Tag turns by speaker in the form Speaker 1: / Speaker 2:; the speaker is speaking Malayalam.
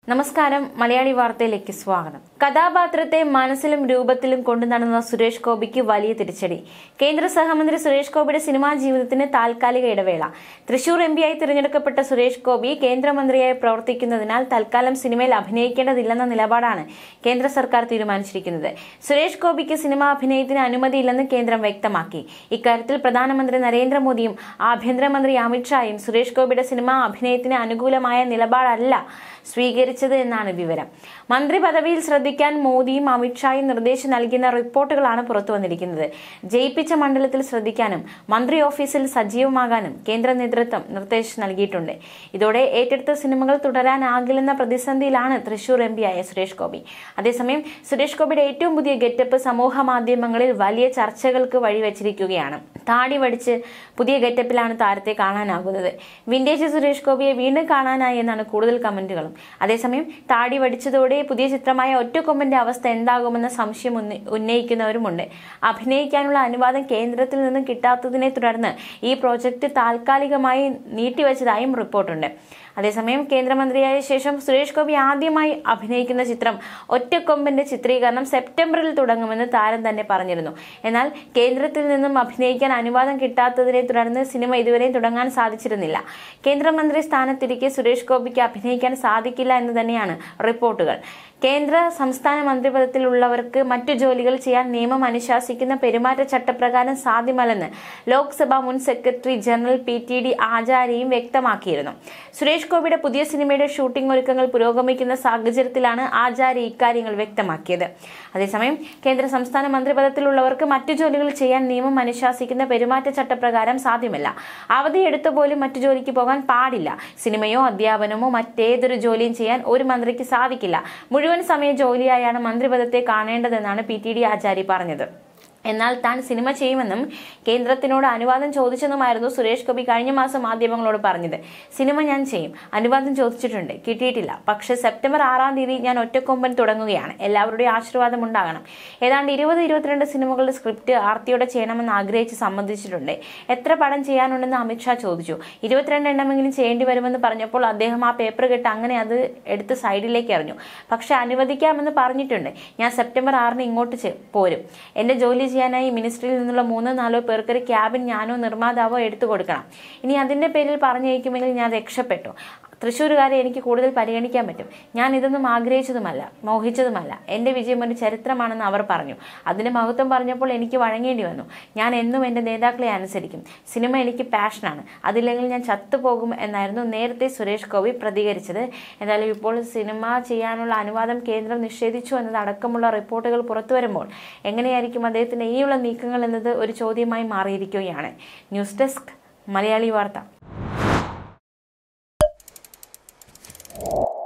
Speaker 1: നമസ്കാരം മലയാളി വാർത്തയിലേക്ക് സ്വാഗതം കഥാപാത്രത്തെ മനസ്സിലും രൂപത്തിലും കൊണ്ടു നടന്ന സുരേഷ് ഗോപിക്ക് വലിയ തിരിച്ചടി കേന്ദ്ര സഹമന്ത്രി സുരേഷ് ഗോപിയുടെ സിനിമാ ജീവിതത്തിന് താൽക്കാലിക ഇടവേള തൃശൂർ എം പിയായി തിരഞ്ഞെടുക്കപ്പെട്ട സുരേഷ് ഗോപി കേന്ദ്രമന്ത്രിയായി പ്രവർത്തിക്കുന്നതിനാൽ തൽക്കാലം സിനിമയിൽ അഭിനയിക്കേണ്ടതില്ലെന്ന നിലപാടാണ് കേന്ദ്ര സർക്കാർ തീരുമാനിച്ചിരിക്കുന്നത് സുരേഷ് ഗോപിക്ക് സിനിമാ അഭിനയത്തിന് അനുമതിയില്ലെന്ന് കേന്ദ്രം വ്യക്തമാക്കി ഇക്കാര്യത്തിൽ പ്രധാനമന്ത്രി നരേന്ദ്രമോദിയും ആഭ്യന്തരമന്ത്രി അമിത്ഷായും സുരേഷ് ഗോപിയുടെ സിനിമാ അഭിനയത്തിന് അനുകൂലമായ നിലപാടല്ല സ്വീകരിച്ചത് എന്നാണ് വിവരം മന്ത്രി പദവിയിൽ ശ്രദ്ധിക്കാൻ മോദിയും അമിത്ഷായും നിർദ്ദേശം നൽകുന്ന റിപ്പോർട്ടുകളാണ് പുറത്തു വന്നിരിക്കുന്നത് ജയിപ്പിച്ച മണ്ഡലത്തിൽ ശ്രദ്ധിക്കാനും മന്ത്രി ഓഫീസിൽ സജീവമാകാനും കേന്ദ്ര നേതൃത്വം നിർദ്ദേശം നൽകിയിട്ടുണ്ട് ഇതോടെ ഏറ്റെടുത്ത സിനിമകൾ തുടരാനാകില്ലെന്ന പ്രതിസന്ധിയിലാണ് തൃശൂർ എം പിയായ സുരേഷ് ഗോപി അതേസമയം സുരേഷ് ഗോപിയുടെ ഏറ്റവും പുതിയ ഗെറ്റപ്പ് സമൂഹ മാധ്യമങ്ങളിൽ വലിയ ചർച്ചകൾക്ക് വഴിവെച്ചിരിക്കുകയാണ് താടി വടിച്ച് പുതിയ ഗെറ്റപ്പിലാണ് താരത്തെ കാണാനാകുന്നത് വിന്റേജ് സുരേഷ് ഗോപിയെ വീണ്ടും കാണാനായി എന്നാണ് കൂടുതൽ കമന്റുകളും അതേസമയം താടി വടിച്ചതോടെ പുതിയ ചിത്രമായ ഒറ്റക്കൊമ്പന്റെ അവസ്ഥ എന്താകുമെന്ന സംശയം ഉന്ന- ഉന്നയിക്കുന്നവരുമുണ്ട് അഭിനയിക്കാനുള്ള അനുവാദം കേന്ദ്രത്തിൽ നിന്നും കിട്ടാത്തതിനെ തുടർന്ന് ഈ പ്രോജക്റ്റ് താൽക്കാലികമായി നീട്ടിവെച്ചതായും റിപ്പോർട്ടുണ്ട് അതേസമയം കേന്ദ്രമന്ത്രിയായ ശേഷം സുരേഷ് ഗോപി ആദ്യമായി അഭിനയിക്കുന്ന ചിത്രം ഒറ്റക്കൊമ്പന്റെ ചിത്രീകരണം സെപ്റ്റംബറിൽ തുടങ്ങുമെന്ന് താരം തന്നെ പറഞ്ഞിരുന്നു എന്നാൽ കേന്ദ്രത്തിൽ നിന്നും അഭിനയിക്കാൻ അനുവാദം കിട്ടാത്തതിനെ തുടർന്ന് സിനിമ ഇതുവരെ തുടങ്ങാൻ സാധിച്ചിരുന്നില്ല കേന്ദ്രമന്ത്രി സ്ഥാനത്തിരിക്കെ സുരേഷ് ഗോപിക്ക് അഭിനയിക്കാൻ സാധിക്കില്ല എന്ന് തന്നെയാണ് റിപ്പോർട്ടുകൾ കേന്ദ്ര സംസ്ഥാന മന്ത്രിപദത്തിലുള്ളവർക്ക് മറ്റു ജോലികൾ ചെയ്യാൻ നിയമം അനുശാസിക്കുന്ന പെരുമാറ്റച്ചട്ടപ്രകാരം സാധ്യമല്ലെന്ന് ലോക്സഭാ മുൻ secretary general P T D ആചാര്യയും വ്യക്തമാക്കിയിരുന്നു സുരേഷ് ഗോപിയുടെ പുതിയ സിനിമയുടെ ഷൂട്ടിംഗ് ഒരുക്കങ്ങൾ പുരോഗമിക്കുന്ന സാഹചര്യത്തിലാണ് ആചാര്യ ഇക്കാര്യങ്ങൾ വ്യക്തമാക്കിയത് അതേസമയം കേന്ദ്ര സംസ്ഥാന മന്ത്രിപദത്തിലുള്ളവർക്ക് മറ്റു ജോലികൾ ചെയ്യാൻ നിയമം അനുശാസിക്കുന്ന പെരുമാറ്റച്ചട്ടപ്രകാരം സാധ്യമല്ല അവധി എടുത്തു പോലും മറ്റു ജോലിക്ക് പോകാൻ പാടില്ല സിനിമയോ അധ്യാപനമോ മറ്റേതൊരു ജോലിയും ചെയ്യാൻ ഒരു മന്ത്രിക്ക് സാധിക്കില്ല മുഴുവൻ സമയ ജോലിയായാണ് മന്ത്രിപദത്തെ കാണേണ്ടതെന്നാണ് പി ടി ഡി ആചാരി പറഞ്ഞത് എന്നാൽ താൻ സിനിമ ചെയ്യുമെന്നും കേന്ദ്രത്തിനോട് അനുവാദം ചോദിച്ചെന്നുമായിരുന്നു സുരേഷ് ഗോപി കഴിഞ്ഞ മാസം മാധ്യമങ്ങളോട് പറഞ്ഞത് സിനിമ ഞാൻ ചെയ്യും അനുവാദം ചോദിച്ചിട്ടുണ്ട് കിട്ടിയിട്ടില്ല പക്ഷെ സെപ്റ്റംബർ ആറാം തീയതി ഞാൻ ഒറ്റക്കൊമ്പൻ തുടങ്ങുകയാണ് എല്ലാവരുടെയും ആശീർവാദം ഉണ്ടാകണം ഏതാണ്ട് ഇരുപത് ഇരുപത്തിരണ്ട് സിനിമകളുടെ സ്ക്രിപ്റ്റ് ആർത്തിയോടെ ചെയ്യണമെന്ന് ആഗ്രഹിച്ച് സംബന്ധിച്ചിട്ടുണ്ട് എത്ര പടം ചെയ്യാനുണ്ടെന്ന് അമിത്ഷാ ചോദിച്ചു ഇരുപത്തിരണ്ട് എണ്ണമെങ്കിലും ചെയ്യേണ്ടി വരുമെന്ന് പറഞ്ഞപ്പോൾ അദ്ദേഹം ആ പേപ്പർ കെട്ട് അങ്ങനെ അത് എടുത്ത് സൈഡിലേക്ക് എറിഞ്ഞു പക്ഷെ അനുവദിക്കാമെന്ന് പറഞ്ഞിട്ടുണ്ട് ഞാൻ സെപ്റ്റംബർ ആറിന് ഇങ്ങോട്ട് ചെ- പോരും എന്റെ ജോലി ചെയ്യാനായി മിനിസ്ട്രിയിൽ നിന്നുള്ള മൂന്നോ നാലോ പേർക്ക് ഒരു ക്യാബിൻ ഞാനോ നിർമ്മാതാവോ എടുത്തു കൊടുക്കണം ഇനി അതിന്റെ പേരിൽ പറഞ്ഞയക്കുമെങ്കിൽ ഞാൻ രക്ഷപ്പെട്ടു തൃശ്ശൂരുകാരെ എനിക്ക് കൂടുതൽ പരിഗണിക്കാൻ പറ്റും ഞാൻ ഇതൊന്നും ആഗ്രഹിച്ചതുമല്ല മോഹിച്ചതുമല്ല എന്റെ വിജയം ഒരു ചരിത്രമാണെന്ന് അവർ പറഞ്ഞു അതിന്റെ മഹത്വം പറഞ്ഞപ്പോൾ എനിക്ക് വഴങ്ങേണ്ടി വന്നു ഞാൻ എന്നും എന്റെ നേതാക്കളെ അനുസരിക്കും സിനിമ എനിക്ക് പാഷനാണ് അതില്ലെങ്കിൽ ഞാൻ ചത്തുപോകും എന്നായിരുന്നു നേരത്തെ സുരേഷ് ഗോപി പ്രതികരിച്ചത് എന്തായാലും ഇപ്പോൾ സിനിമ ചെയ്യാനുള്ള അനുവാദം കേന്ദ്രം നിഷേധിച്ചു എന്നതടക്കമുള്ള റിപ്പോർട്ടുകൾ പുറത്തു വരുമ്പോൾ എങ്ങനെയായിരിക്കും അദ്ദേഹത്തിന്റെ ഇനിയുള്ള നീക്കങ്ങൾ എന്നത് ഒരു ചോദ്യമായി മാറിയിരിക്കുകയാണ് ന്യൂസ് ഡെസ്ക് മലയാളി വാർത്ത